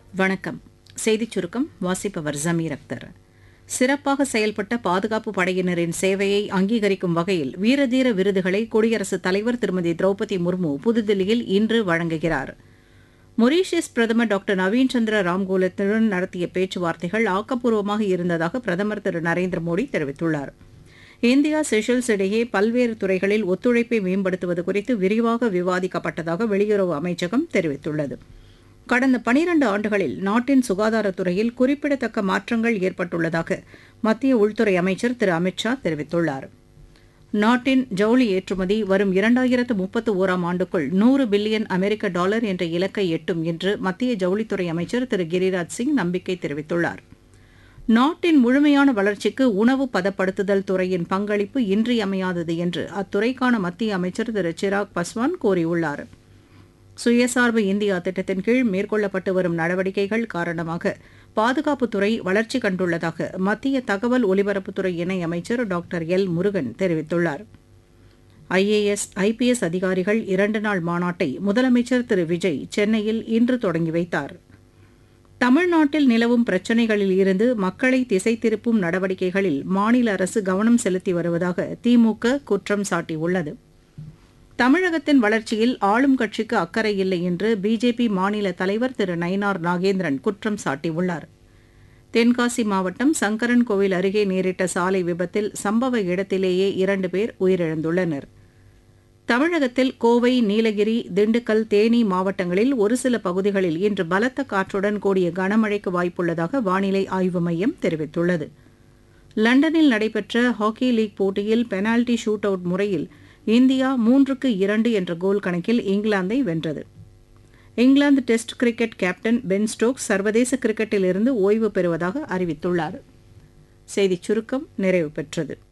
வணக்கம் செய்திச் சுருக்கம் வாசிப்பவர் ஜமீர் அக்தர் சிறப்பாக செயல்பட்ட பாதுகாப்பு படையினரின் சேவையை அங்கீகரிக்கும் வகையில் வீரதீர விருதுகளை குடியரசுத் தலைவர் திருமதி திரௌபதி முர்மு புதுதில்லியில் இன்று வழங்குகிறார் மொரீஷியஸ் பிரதமர் டாக்டர் நவீன் சந்திர ராம்கோலத்துடன் நடத்திய பேச்சுவார்த்தைகள் ஆக்கப்பூர்வமாக இருந்ததாக பிரதமர் திரு நரேந்திர மோடி தெரிவித்துள்ளார் இந்தியா செஷல்ஸ் இடையே பல்வேறு துறைகளில் ஒத்துழைப்பை மேம்படுத்துவது குறித்து விரிவாக விவாதிக்கப்பட்டதாக வெளியுறவு அமைச்சகம் தெரிவித்துள்ளது கடந்த பனிரண்டு ஆண்டுகளில் நாட்டின் சுகாதாரத்துறையில் குறிப்பிடத்தக்க மாற்றங்கள் ஏற்பட்டுள்ளதாக மத்திய உள்துறை அமைச்சர் திரு அமித் ஷா தெரிவித்துள்ளார் நாட்டின் ஜவுளி ஏற்றுமதி வரும் இரண்டாயிரத்து முப்பத்து ஓராம் ஆண்டுக்குள் நூறு பில்லியன் அமெரிக்க டாலர் என்ற இலக்கை எட்டும் என்று மத்திய ஜவுளித்துறை அமைச்சர் திரு கிரிராஜ் சிங் நம்பிக்கை தெரிவித்துள்ளார் நாட்டின் முழுமையான வளர்ச்சிக்கு உணவு பதப்படுத்துதல் துறையின் பங்களிப்பு இன்றியமையாதது என்று அத்துறைக்கான மத்திய அமைச்சர் திரு சிராக் பஸ்வான் கூறியுள்ளார் சுயசார்பு இந்தியா திட்டத்தின் கீழ் மேற்கொள்ளப்பட்டு வரும் நடவடிக்கைகள் காரணமாக பாதுகாப்புத்துறை வளர்ச்சி கண்டுள்ளதாக மத்திய தகவல் ஒலிபரப்புத்துறை இணையமைச்சர் டாக்டர் எல் முருகன் தெரிவித்துள்ளார் ஐஏஎஸ் ஐபிஎஸ் அதிகாரிகள் இரண்டு நாள் மாநாட்டை முதலமைச்சர் திரு விஜய் சென்னையில் இன்று தொடங்கி வைத்தார் தமிழ்நாட்டில் நிலவும் பிரச்சினைகளில் இருந்து மக்களை திசை திருப்பும் நடவடிக்கைகளில் மாநில அரசு கவனம் செலுத்தி வருவதாக திமுக குற்றம் சாட்டியுள்ளது தமிழகத்தின் வளர்ச்சியில் ஆளும் கட்சிக்கு அக்கறை இல்லை என்று பிஜேபி மாநில தலைவர் திரு நயினார் நாகேந்திரன் குற்றம் சாட்டியுள்ளார் தென்காசி மாவட்டம் சங்கரன் கோவில் அருகே நேரிட்ட சாலை விபத்தில் சம்பவ இடத்திலேயே இரண்டு பேர் உயிரிழந்துள்ளனர் தமிழகத்தில் கோவை நீலகிரி திண்டுக்கல் தேனி மாவட்டங்களில் ஒரு சில பகுதிகளில் இன்று பலத்த காற்றுடன் கூடிய கனமழைக்கு வாய்ப்புள்ளதாக வானிலை ஆய்வு மையம் தெரிவித்துள்ளது லண்டனில் நடைபெற்ற ஹாக்கி லீக் போட்டியில் பெனால்டி ஷூட் அவுட் முறையில் இந்தியா மூன்றுக்கு இரண்டு என்ற கோல் கணக்கில் இங்கிலாந்தை வென்றது England test cricket captain Ben Stokes சர்வதேச கிரிக்கெட்டிலிருந்து ஓய்வு பெறுவதாக அறிவித்துள்ளார் செய்திச் சுருக்கம் நிறைவு பெற்றது